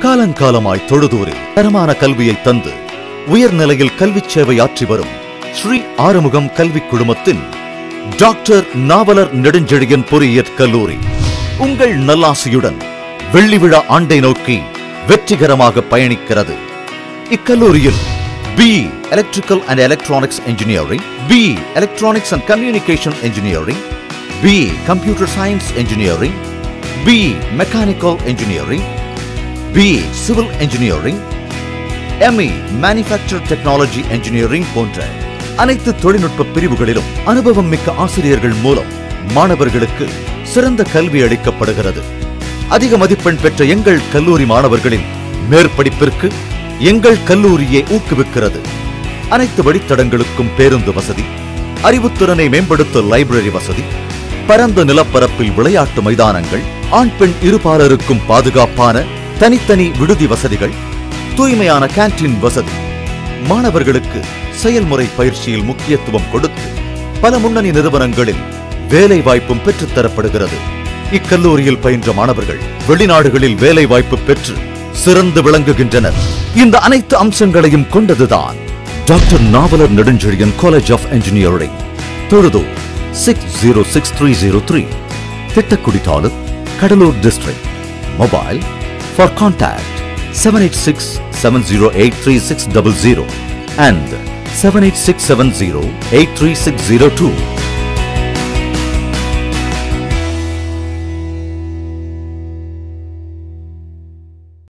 காலங்காலமாய் தொழுதூரில் தரமான கல்வியை தந்து உயர்நிலையில் கல்விச் சேவை ஆற்றி வரும் ஸ்ரீ ஆறுமுகம் கல்விக் குழுமத்தின் டாக்டர் நாவலர் நெடுஞ்செழியன் பொறியியற் கல்லூரி உங்கள் நல்லாசியுடன் வெள்ளி விழா ஆண்டை நோக்கி வெற்றிகரமாக பயணிக்கிறது இக்கல்லூரியில் B electrical and electronics engineering B electronics and communication engineering B computer science engineering B mechanical engineering B civil engineering ME manufacture technology engineering போன்ற அனைத்து தொழில்நுட்ப பிரிவுகளிலும் அனுபவம் மிக்க ஆசிரியர்கள் மூலம் மாணவர்களுக்கு சிறந்த கல்வி அளிக்கப்படுகிறது அதிக மதிப்பெண் பெற்ற எங்கள் கல்லூரி மாணவர்களின் மேற்படிப்பிற்கு எங்கள் கல்லூரியே ஊக்குவிக்கிறது அனைத்து வழித்தடங்களுக்கும் பேருந்து வசதி அறிவுத்திறனை மேம்படுத்த லைப்ரரி வசதி பரந்த நிலப்பரப்பில் விளையாட்டு மைதானங்கள் ஆண் பெண் இருபாலருக்கும் பாதுகாப்பான தனித்தனி விடுதி வசதிகள் தூய்மையான கேண்டீன் வசதி மாணவர்களுக்கு செயல்முறை பயிற்சியில் முக்கியத்துவம் கொடுத்து பல முன்னணி நிறுவனங்களில் வேலை வாய்ப்பும் பெற்றுத் தரப்படுகிறது இக்கல்லூரியில் பயின்ற மாணவர்கள் வெளிநாடுகளில் வேலை வாய்ப்பு பெற்று சிறந்து விளங்குகின்றனர் இந்த அனைத்து அம்சங்களையும் கொண்டதுதான் doctor Navalar Nedunchezhiyan college of engineering Thozhudur six zero six three zero three Tittakudi taluk Cuddalore district mobile for contact seven eight six seven zero eight three six double zero and seven eight six seven zero eight three six zero two